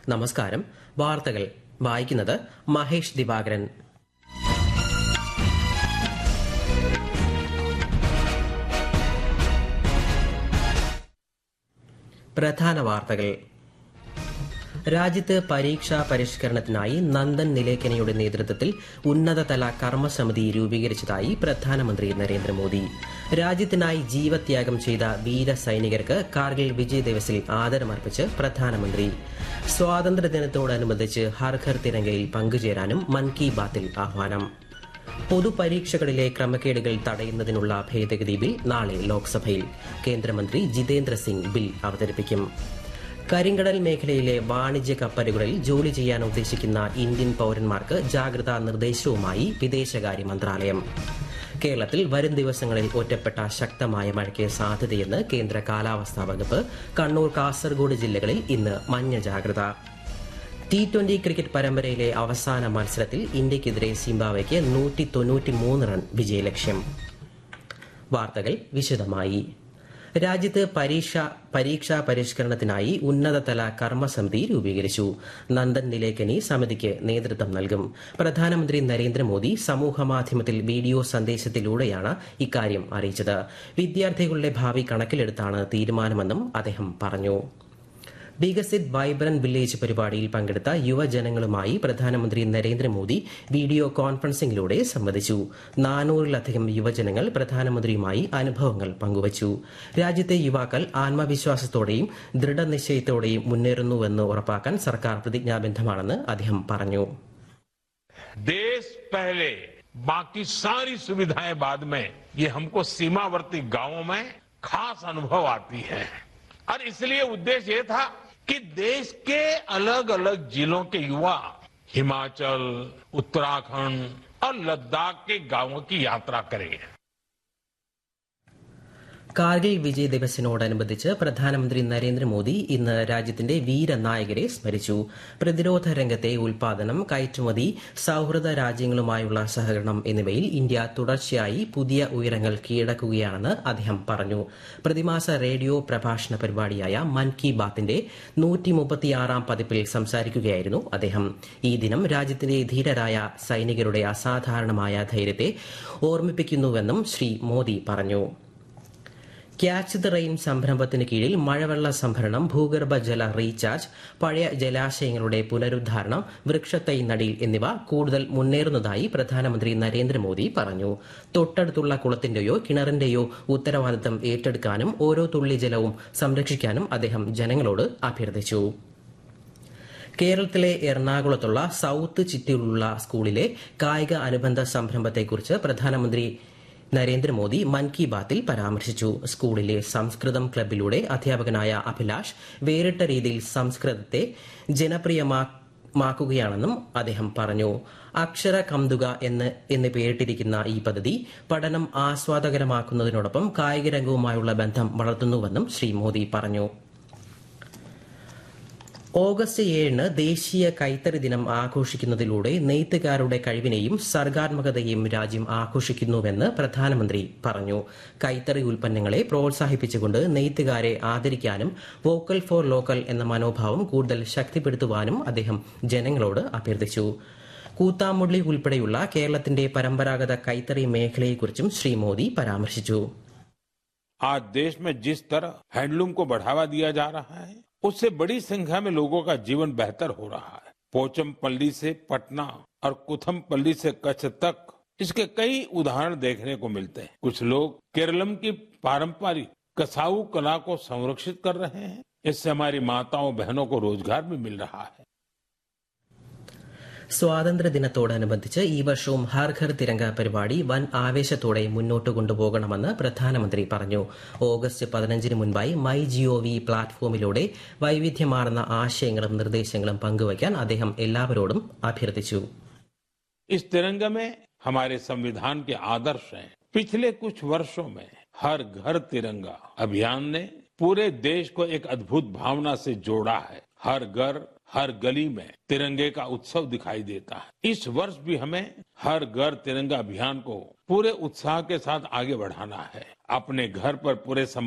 നമസ്കാരം വാർത്തകൾ വായിക്കുന്നത് മഹേഷ് ദിവാകരൻ പ്രധാന വാർത്തകൾ രാജ്യത്ത് പരീക്ഷാ പരിഷ്കരണത്തിനായി നന്ദൻ നിലേക്കനയുടെ നേതൃത്വത്തിൽ ഉന്നതതല കർമ്മസമിതി രൂപീകരിച്ചതായി പ്രധാനമന്ത്രി നരേന്ദ്രമോദി രാജ്യത്തിനായി ജീവത്യാഗം ചെയ്ത വീര സൈനികർക്ക് കാർഗിൽ വിജയ് ദിവസിൽ ആദരമർപ്പിച്ച് പ്രധാനമന്ത്രി സ്വാതന്ത്ര്യദിനത്തോടനുബന്ധിച്ച് ഹർ ഘർ തിരങ്കയിൽ പങ്കുചേരാനും മൻ കി ബാത്തിൽ ആഹ്വാനം പൊതുപരീക്ഷകളിലെ ക്രമക്കേടുകൾ തടയുന്നതിനുള്ള ഭേദഗതി ബിൽ നാളെ ലോക്സഭയിൽ കേന്ദ്രമന്ത്രി ജിതേന്ദ്ര സിംഗ് ബിൽ അവതരിപ്പിക്കും കരിങ്കടൽ മേഖലയിലെ വാണിജ്യ കപ്പലുകളിൽ ജോലി ചെയ്യാൻ ഉദ്ദേശിക്കുന്ന ഇന്ത്യൻ പൌരന്മാർക്ക് ജാഗ്രതാ നിർദ്ദേശവുമായി വിദേശകാര്യ മന്ത്രാലയം കേരളത്തിൽ വരും ദിവസങ്ങളിൽ ഒറ്റപ്പെട്ട ശക്തമായ മഴയ്ക്ക് സാധ്യതയെന്ന് കേന്ദ്ര കാലാവസ്ഥാ വകുപ്പ് കണ്ണൂർ കാസർഗോഡ് ജില്ലകളിൽ ഇന്ന് മഞ്ഞ ജാഗ്രത ടി ട്വന്റി ക്രിക്കറ്റ് പരമ്പരയിലെ അവസാന മത്സരത്തിൽ ഇന്ത്യക്കെതിരെ സിംബാവയ്ക്ക് നൂറ്റി തൊണ്ണൂറ്റിമൂന്ന് റൺ വിജയലക്ഷ്യം വാർത്തകൾ വിശദമായി രാജ്യത്ത് പരീക്ഷ പരീക്ഷാ പരിഷ്കരണത്തിനായി ഉന്നതതല കർമ്മസമിതി രൂപീകരിച്ചു നന്ദൻ നിലേക്കനി സമിതിക്ക് നേതൃത്വം നൽകും പ്രധാനമന്ത്രി നരേന്ദ്രമോദി സമൂഹമാധ്യമത്തിൽ വീഡിയോ സന്ദേശത്തിലൂടെയാണ് ഇക്കാര്യം അറിയിച്ചത് വിദ്യാർത്ഥികളുടെ ഭാവി കണക്കിലെടുത്താണ് തീരുമാനമെന്നും അദ്ദേഹം പറഞ്ഞു വികസിത് വൈബ്രന്റ് വില്ലേജ് പരിപാടിയിൽ പങ്കെടുത്ത യുവജനങ്ങളുമായി പ്രധാനമന്ത്രി നരേന്ദ്രമോദി വീഡിയോ കോൺഫറൻസിംഗിലൂടെ സംവദിച്ചു നാനൂറിലധികം യുവജനങ്ങൾ പ്രധാനമന്ത്രിയുമായി അനുഭവങ്ങൾ പങ്കുവച്ചു രാജ്യത്തെ യുവാക്കൾ ആത്മവിശ്വാസത്തോടെയും ദൃഢനിശ്ചയത്തോടെയും മുന്നേറുന്നുവെന്ന് ഉറപ്പാക്കാൻ സർക്കാർ പ്രതിജ്ഞാബദ്ധമാണെന്ന് അദ്ദേഹം പറഞ്ഞു देश पहले बाकी सारी सुविधाएं बाद में ये हमको सीमावर्ती गांवों में खास अनुभव आती है और इसलिए उद्देश्य ये था कि देश के अलग अलग जिलों के युवा हिमाचल उत्तराखंड और लद्दाख के गांवों की यात्रा करें കാർഗിൽ വിജയ് ദിവസിനോടനുബന്ധിച്ച് പ്രധാനമന്ത്രി നരേന്ദ്രമോദി ഇന്ന് രാജ്യത്തിന്റെ വീരനായകരെ സ്മരിച്ചു പ്രതിരോധ രംഗത്തെ ഉൽപാദനം കയറ്റുമതി സൌഹൃദ രാജ്യങ്ങളുമായുള്ള സഹകരണം എന്നിവയിൽ ഇന്ത്യ തുടർച്ചയായി പുതിയ ഉയരങ്ങൾ കീഴടക്കുകയാണെന്ന് അദ്ദേഹം പറഞ്ഞു പ്രതിമാസ റേഡിയോ പ്രഭാഷണ പരിപാടിയായ മൻ കി ബാത്തിന്റെ നൂറ്റിമുപ്പത്തിയാറാം പതിപ്പിൽ സംസാരിക്കുകയായിരുന്നു അദ്ദേഹം ഈ ദിനം രാജ്യത്തിന്റെ ധീരരായ സൈനികരുടെ അസാധാരണമായ ധൈര്യത്തെ ഓർമ്മിപ്പിക്കുന്നുവെന്നും ശ്രീ മോദി പറഞ്ഞു ക്യാച്ച് ദ റെയിൻ സംരംഭത്തിന് കീഴിൽ മഴവെള്ള സംഭരണം ഭൂഗർഭ ജല റീചാർജ് പഴയ ജലാശയങ്ങളുടെ പുനരുദ്ധാരണം വൃക്ഷത്തൈ നടീൽ എന്നിവ കൂടുതൽ മുന്നേറുന്നതായി പ്രധാനമന്ത്രി നരേന്ദ്രമോദി പറഞ്ഞു തൊട്ടടുത്തുള്ള കുളത്തിന്റെയോ കിണറിന്റെയോ ഉത്തരവാദിത്തം ഏറ്റെടുക്കാനും ഓരോ തുള്ളി ജലവും സംരക്ഷിക്കാനും അദ്ദേഹം ജനങ്ങളോട് അഭ്യർത്ഥിച്ചു കേരളത്തിലെ എറണാകുളത്തുള്ള സൌത്ത് ചിറ്റൂരിലുള്ള സ്കൂളിലെ കായിക അനുബന്ധ സംരംഭത്തെക്കുറിച്ച് പ്രധാനമന്ത്രി നരേന്ദ്രമോദി മൻ കി ബാത്തിൽ പരാമർശിച്ചു സ്കൂളിലെ സംസ്കൃതം ക്ലബിലൂടെ അധ്യാപകനായ അഭിലാഷ് വേറിട്ട രീതിയിൽ സംസ്കൃതത്തെ ജനപ്രിയമാക്കുകയാണെന്നും അദ്ദേഹം പറഞ്ഞു അക്ഷര കന്തുക എന്ന് എന്ന് പേരിട്ടിരിക്കുന്ന ഈ പദ്ധതി പഠനം ആസ്വാദകരമാക്കുന്നതിനോടൊപ്പം കായിക രംഗവുമായുള്ള ബന്ധം വളർത്തുന്നുവെന്നും ശ്രീ മോദി പറഞ്ഞു ഓഗസ്റ്റ് ഏഴിന് ദേശീയ കൈത്തറി ദിനം ആഘോഷിക്കുന്നതിലൂടെ നെയ്ത്തുകാരുടെ കഴിവിനെയും സർഗാത്മകതയെയും രാജ്യം ആഘോഷിക്കുന്നുവെന്ന് പ്രധാനമന്ത്രി പറഞ്ഞു കൈത്തറി ഉൽപ്പന്നങ്ങളെ പ്രോത്സാഹിപ്പിച്ചുകൊണ്ട് നെയ്ത്തുകാരെ ആദരിക്കാനും വോക്കൽ ഫോർ ലോക്കൽ എന്ന മനോഭാവം കൂടുതൽ ശക്തിപ്പെടുത്തുവാനും അദ്ദേഹം ജനങ്ങളോട് അഭ്യർത്ഥിച്ചു കൂത്താമുള്ളി ഉൾപ്പെടെയുള്ള കേരളത്തിന്റെ പരമ്പരാഗത കൈത്തറി മേഖലയെക്കുറിച്ചും ശ്രീ മോദി പരാമർശിച്ചു आज देश में जिस तरह हैंडलूम को बढ़ावा दिया जा रहा है उससे बड़ी संख्या में लोगों का जीवन बेहतर हो रहा है पोचमपल्ली से पटना और कुथमपल्ली से कच्छ तक इसके कई उदाहरण देखने को मिलते हैं कुछ लोग केरलम की पारंपरिक कसाऊ कला को संरक्षित कर रहे हैं इससे हमारी माताओं बहनों को रोजगार भी मिल रहा है സ്വാതന്ത്ര്യദിനത്തോടനുബന്ധിച്ച് ഈ വർഷവും ഹർ ഘർ തിരങ്ക പരിപാടി വൻ ആവേശത്തോടെ മുന്നോട്ട് കൊണ്ടുപോകണമെന്ന് പ്രധാനമന്ത്രി പറഞ്ഞു ഓഗസ്റ്റ് പതിനഞ്ചിന് മുൻപായി മൈ ജിഒവി പ്ലാറ്റ്ഫോമിലൂടെ വൈവിധ്യമാർന്ന ആശയങ്ങളും നിർദ്ദേശങ്ങളും പങ്കുവയ്ക്കാൻ അദ്ദേഹം എല്ലാവരോടും അഭ്യർത്ഥിച്ചു इस तिरंगे में हमारे संविधान के आदर्श हैं पिछले कुछ वर्षों में हर घर तिरंगा अभियान ने पूरे देश को एक अद्भुत भावना से जोड़ा है हर घर हर गली में तिरंगे का उत्सव दिखाई देता है इस वर्ष भी हमें हर घर तिरंगा अभियान को पूरे उत्साह के साथ आगे बढ़ाना है अपने घर पर पूरे